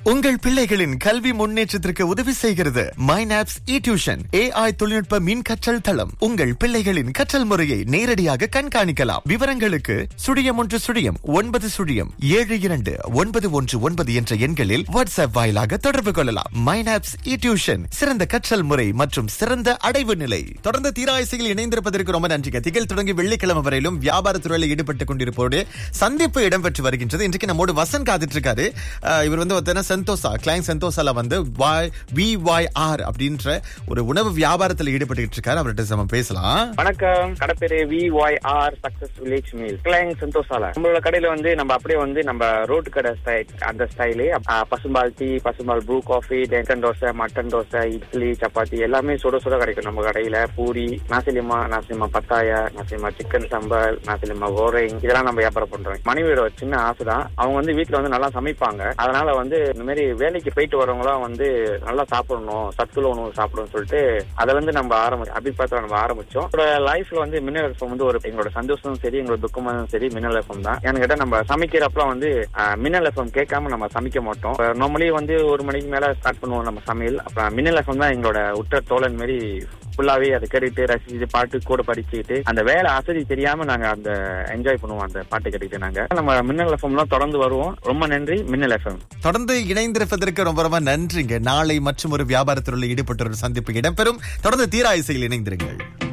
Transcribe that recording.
உங்கள் பிள்ளைகளின் கல்வி முன்னேற்றத்திற்கு உதவி செய்கிறது மைனாப்ஸ் இ டியூஷன் ஏஐ தொழில்நுட்ப மின் கற்றல் தளம் உங்கள் பிள்ளைகளின் கற்றல் முறையை நேரடியாக கண்காணிக்கலாம் விவரங்களுக்கு சுழியம் ஒன்று சுழியம் ஒன்பது சுழியம் ஏழு இரண்டு ஒன்பது ஒன்று ஒன்பது என்ற எண்களில் வாட்ஸ்அப் வாயிலாக தொடர்பு கொள்ளலாம் மைனாப்ஸ் இ டியூஷன் சிறந்த கற்றல் முறை மற்றும் சிறந்த அடைவு நிலை தொடர்ந்து தீராயசையில் இணைந்திருப்பதற்கு ரொம்ப நன்றிங்க திகழ் தொடங்கி வெள்ளிக்கிழமை வரையிலும் வியாபார துறையில் ஈடுபட்டுக் கொண்டிருப்போடு சந்திப்பு இடம்பெற்று வருகின்றது இன்றைக்கு நம்மோடு வசன் காத்துட்டு இருக்காரு அஹ் இவர் வந்து பார்த்தீங்கன்னா சென்தோசா கிளைங் சென்தோசால வந்து வாய் வி வாய் ஆர் அப்படின்ற ஒரு உணவு வியாபாரத்தில் ஈடுபட்டு இருக்காரு அவர்கிட்ட நம்ம பேசலாம் வணக்கம் கடை பேரு V Y R success village meal கிளைங் சந்தோஷால நம்மளோட கடையில வந்து நம்ம அப்படியே வந்து நம்ம ரோட்டு கடை ஸ்டைல் அந்த ஸ்டைலு பசும்பால் டீ பசும்பால் ப்ரூ காஃபி டெங்கன் தோசை மட்டன் தோசை இட்லி சப்பாத்தி எல்லாமே சுட சுட கிடைக்கும் நம்ம கடையில பூரி நாசிலிமா நாசிலிமா பத்தாயா நாசிலிமா சிக்கன் சம்பல் நாசிலிமா கோரைங் இதெல்லாம் நம்ம வியாபாரம் பண்றோம் மனைவியோட ஒரு சின்ன ஆசை தான் அவங்க வந்து வீட்டுல வந்து நல்லா சமைப்பாங்க அதனால வந்து இந்த மாதிரி வேலைக்கு போயிட்டு வரவங்களாம் வந்து நல்லா சாப்பிடணும் சத்துள்ள உணவு சாப்பிடணும்னு சொல்லிட்டு அதை வந்து நம்ம ஆரம்பிச்சோம் அபிப்பிராயத்தில் நம்ம ஆரம்பிச்சோம் என்னோட லைஃப்ல வந்து மின்னல் எஃப்எம் வந்து ஒரு எங்களோட சந்தோஷமும் சரி எங்களோட துக்கமும் சரி மின்னல் எஃப்எம் தான் ஏன்னு கேட்டா நம்ம சமைக்கிறப்ப வந்து ஆஹ், மின்னல் எஃப்எம் கேட்காம நம்ம சமைக்க மாட்டோம் நார்மலி வந்து ஒரு மணிக்கு மேல ஸ்டார்ட் பண்ணுவோம் நம்ம சமையல் அப்புறம் மின்னல் எஃப்எம் தான் எங்களோட உற்ற தோழன் மாரி ஃபுல்லாவே அதை கேட்டுட்டு ரசிச்சு பாட்டு கூட படிச்சுட்டு அந்த வேலை அசதி தெரியாம நாங்க அந்த என்ஜாய் பண்ணுவோம் அந்த பாட்டு கேட்டுக்கிட்டு நாங்க நம்ம மின்னல் எஃப்எம்லாம் தொடர்ந்து வருவோம் ரொம்ப நன்றி மின்னல் எஃப்எம் தொடர்ந்து இணைந்திருப்பதற்கு ரொம்ப ரொம்ப நன்றிங்க நாளை மற்றும் ஒரு வியாபாரத்தில் ஈடுபட்ட ஒரு சந்திப்பு இடம்பெறும் தொடர்ந்து தீராயசையில் இணைந்திருங்கள்